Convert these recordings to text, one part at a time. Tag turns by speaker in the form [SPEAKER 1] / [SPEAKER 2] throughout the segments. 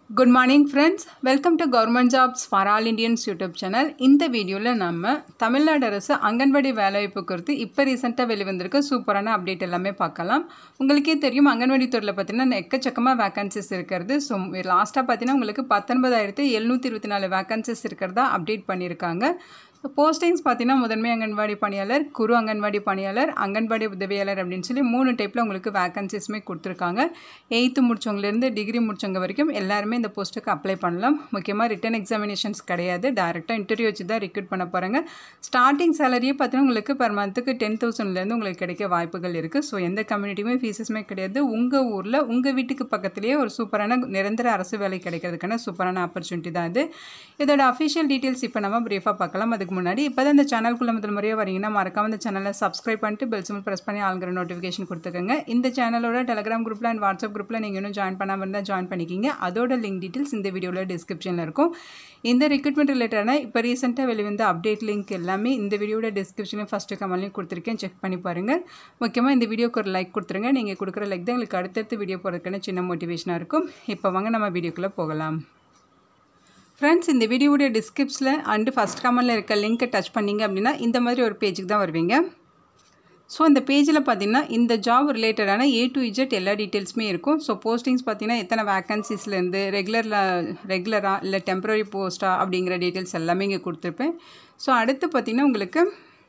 [SPEAKER 1] good morning friends welcome to government jobs for all Indians YouTube channel இந்த வீடியோவில் நம்ம தமிழ்நாடு அரசு அங்கன்வாடி வேலைவாய்ப்பு குறித்து இப்போ ரீசெண்டாக வெளிவந்திருக்க சூப்பரான அப்டேட் எல்லாமே பார்க்கலாம் உங்களுக்கே தெரியும் அங்கன்வாடி துறையில் பார்த்தீங்கன்னா எக்கச்சக்கமாக வேகன்சிஸ் இருக்கிறது ஸோ லாஸ்ட்டாக பார்த்தீங்கன்னா உங்களுக்கு பத்தொன்பதாயிரத்தி எழுநூற்றி இருபத்தி நாலு வேகன்சிஸ் இருக்கிறதா அப்டேட் பண்ணியிருக்காங்க போஸ்டிங்ஸ் பார்த்தீங்கன்னா முதன்மை அங்கன்வாடி பணியாளர் குறு அங்கன்வாடி பணியாளர் அங்கன்வாடி உதவியாளர் அப்படின்னு சொல்லி மூணு டைப்பில் உங்களுக்கு வேகன்சிஸுமே கொடுத்துருக்காங்க எயித்து முடிச்சவங்கலேருந்து டிகிரி முடிச்சவங்க வரைக்கும் எல்லாருமே இந்த போஸ்ட்டுக்கு அப்ளை பண்ணலாம் முக்கியமாக ரிட்டன் எக்ஸாமினேஷன்ஸ் கிடையாது டேரெக்டாக இன்டர்வியூ வச்சு தான் ரெக்ரூட் பண்ண போகிறாங்க ஸ்டார்டிங் சேலரியே பார்த்தீங்கன்னா உங்களுக்கு பர் மந்த்துக்கு டென் தௌசண்ட்லேருந்து உங்களுக்கு கிடைக்க வாய்ப்புகள் இருக்குது ஸோ எந்த கம்யூனிட்டியுமே ஃபீஸஸுமே கிடையாது உங்கள் ஊரில் உங்கள் வீட்டுக்கு பக்கத்துலேயே ஒரு சூப்பரான நிரந்தர அரசு வேலை கிடைக்கிறதுக்கான சூப்பரான ஆப்பர்ச்சுனிட்டி தான் இது இதோட அஃபிஷியல் டீட்டெயில்ஸ் இப்போ நம்ம ப்ரீஃபாக பார்க்கலாம் அதுக்கு முன்னாடி இப்போ தான் இந்த சேனல்குள்ளே முதல் முறையாக வரீங்கன்னா மறக்காம இந்த சேனலை சப்ஸ்கிரைப் பண்ணிட்டு பெல் சிம்பிள் ப்ரெஸ் பண்ணி ஆளுங்கிற நோட்டிஃபிகேஷன் கொடுத்துக்கோங்க இந்த சேனலோட டெலிகிராம் குரூப்பில் அண்ட் வாட்ஸ்அப் குரூப்பில் நீங்கள் இன்னும் ஜாயின் பண்ணாமல் இருந்தால் ஜாயின் பண்ணிக்கிங்க அதோட லிங்க் டீட்டெயில்ஸ் இந்த வீடியோவில் டிஸ்கிரிப்ஷனில் இருக்கும் இந்த ரெக்ரூட்மெண்ட் ரிலேட்டடான இப்போ ரீசெண்டாக வெளிவந்த அப்டேட் லிங்க் எல்லாமே இந்த வீடியோட டிஸ்கிரிப்ஷனில் ஃபஸ்ட்டு கமெண்ட்லையும் கொடுத்துருக்கேன் செக் பண்ணி பாருங்கள் முக்கியமாக இந்த வீடியோக்கு ஒரு லைக் கொடுத்துருங்க நீங்கள் கொடுக்குற லைக் தான் எங்களுக்கு அடுத்தடுத்து வீடியோ போகிறதுக்கான சின்ன மோட்டிவேஷனாக இருக்கும் இப்போ வாங்க நம்ம வீடியோக்குள்ளே போகலாம் ஃப்ரெண்ட்ஸ் இந்த வீடியோடைய டிஸ்கிரிப்ஷனில் அண்டு ஃபஸ்ட் கமெண்டில் இருக்க லிங்க்கை டச் பண்ணிங்க அப்படின்னா இந்த மாதிரி ஒரு பேஜுக்கு தான் வருவீங்க ஸோ அந்த பேஜில் பார்த்தீங்கன்னா இந்த ஜாப் ரிலேட்டடான ஏ டு இஜெட் எல்லா டீட்டெயில்ஸுமே இருக்கும் ஸோ போஸ்டிங்ஸ் பார்த்தீங்கன்னா எத்தனை வேக்கன்சிஸ்லேருந்து ரெகுலரில் ரெகுலராக இல்லை டெம்பரரி போஸ்ட்டா அப்படிங்கிற டீட்டெயில்ஸ் எல்லாமே இங்கே கொடுத்துருப்பேன் ஸோ அடுத்து பார்த்தீங்கன்னா உங்களுக்கு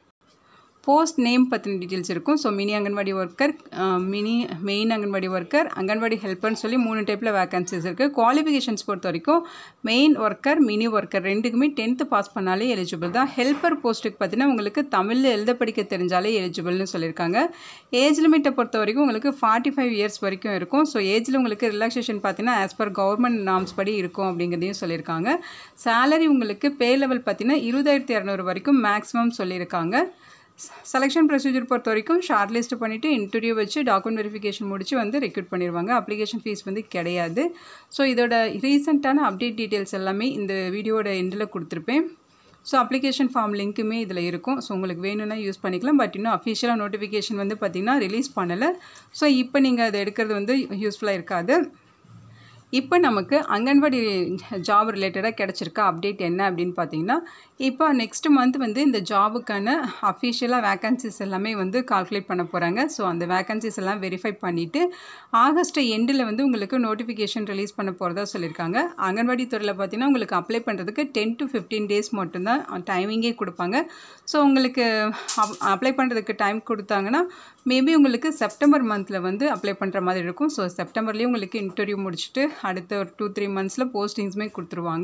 [SPEAKER 1] போஸ்ட் நேம் பற்றின டீட்டெயில்ஸ் இருக்கும் so mini anganwadi worker mini main anganwadi worker anganwadi ஹெல்ப்பர்னு சொல்லி மூணு டைப்பில் வேகன்சிஸ் இருக்குது குவாலிஃபிகேஷன்ஸ் பொறுத்த வரைக்கும் மெயின் ஒர்க்கர் மினி ஒர்க்கர் ரெண்டுக்குமே டென்த்து பாஸ் பண்ணாலே எலிஜிபிள் தான் ஹெல்ப்பர் போஸ்ட்டுக்கு பார்த்தீங்கன்னா உங்களுக்கு தமிழில் எழுத படிக்க தெரிஞ்சாலே எலிஜிபிள்னு சொல்லியிருக்காங்க ஏஜ் லிமிட்டை பொறுத்த வரைக்கும் உங்களுக்கு ஃபார்ட்டி ஃபைவ் இயர்ஸ் வரைக்கும் இருக்கும் ஸோ ஏஜில் உங்களுக்கு ரிலாக்ஸேஷன் பார்த்தீங்கன்னா ஆஸ் பர் கவர்மெண்ட் நாம்ஸ் படி இருக்கும் அப்படிங்கிறதையும் சொல்லியிருக்காங்க சேலரி உங்களுக்கு பே லெவல் பார்த்தீங்கன்னா இருபதாயிரத்தி இரநூறு வரைக்கும் மேக்ஸிமம் சொல்லியிருக்காங்க செலெக்ஷன் ப்ரொசீஜர் பொறுத்த வரைக்கும் ஷார்ட் லிஸ்ட் பண்ணிவிட்டு இன்டர்வியூ வச்சு டாக்குமெண்ட் வெரிஃபிகேஷன் முடிச்சு வந்து ரெக்ரூட் பண்ணிடுவாங்க அப்ளிகேஷன் ஃபீஸ் வந்து கிடையாது ஸோ இதோட ரீசெண்டான அப்டேட் டீட்டெயில்ஸ் எல்லாமே இந்த வீடியோட எண்டில் கொடுத்துருப்பேன் ஸோ அப்ளிகேஷன் ஃபார்ம் லிங்க்குமே இதில் இருக்கும் ஸோ உங்களுக்கு வேணும்னா யூஸ் பண்ணிக்கலாம் பட் இன்னும் அஃபிஷியலாக நோட்டிஃபிகேஷன் வந்து பார்த்திங்கன்னா ரிலீஸ் பண்ணலை ஸோ இப்போ நீங்கள் அதை எடுக்கிறது வந்து யூஸ்ஃபுல்லாக இருக்காது இப்போ நமக்கு அங்கன்வாடி ஜாப் ரிலேட்டடாக கிடச்சிருக்க அப்டேட் என்ன அப்படின்னு பார்த்தீங்கன்னா இப்போ நெக்ஸ்ட் மந்த் வந்து இந்த ஜாபுக்கான அஃபிஷியலாக வேக்கன்சிஸ் எல்லாமே வந்து கால்குலேட் பண்ண போகிறாங்க ஸோ அந்த வேக்கன்சிஸ் எல்லாம் வெரிஃபை பண்ணிவிட்டு ஆகஸ்ட் எண்டில் வந்து உங்களுக்கு நோட்டிஃபிகேஷன் ரிலீஸ் பண்ண போகிறதா சொல்லியிருக்காங்க அங்கன்வாடி துறையில் பார்த்தீங்கன்னா உங்களுக்கு அப்ளை பண்ணுறதுக்கு டென் டு ஃபிஃப்டீன் டேஸ் மட்டும்தான் டைமிங்கே கொடுப்பாங்க ஸோ உங்களுக்கு அப்ளை பண்ணுறதுக்கு டைம் கொடுத்தாங்கன்னா மேபி உங்களுக்கு செப்டம்பர் மந்தில் வந்து அப்ளை பண்ணுற மாதிரி இருக்கும் ஸோ செப்டம்பர்லேயே உங்களுக்கு இன்டர்வியூ முடிச்சுட்டு அடுத்த ஒரு டூ த்ரீ மந்த்ஸில் போஸ்டிங்ஸுமே கொடுத்துருவாங்க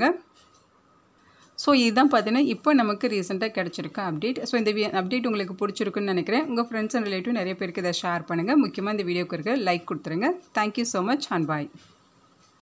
[SPEAKER 1] ஸோ இதுதான் பார்த்தீங்கன்னா இப்போ நமக்கு ரீசெண்டாக கிடச்சிருக்க அப்டேட் ஸோ இந்த அப்டேட் உங்களுக்கு பிடிச்சிருக்குன்னு நினைக்கிறேன் உங்கள் ஃப்ரெண்ட்ஸ் அண்ட் ரிலேட்டிவ் நிறைய பேருக்கு இதை ஷேர் பண்ணுங்கள் முக்கியமாக இந்த வீடியோக்கு இருக்க லைக் கொடுத்துருங்க thank you so much and bye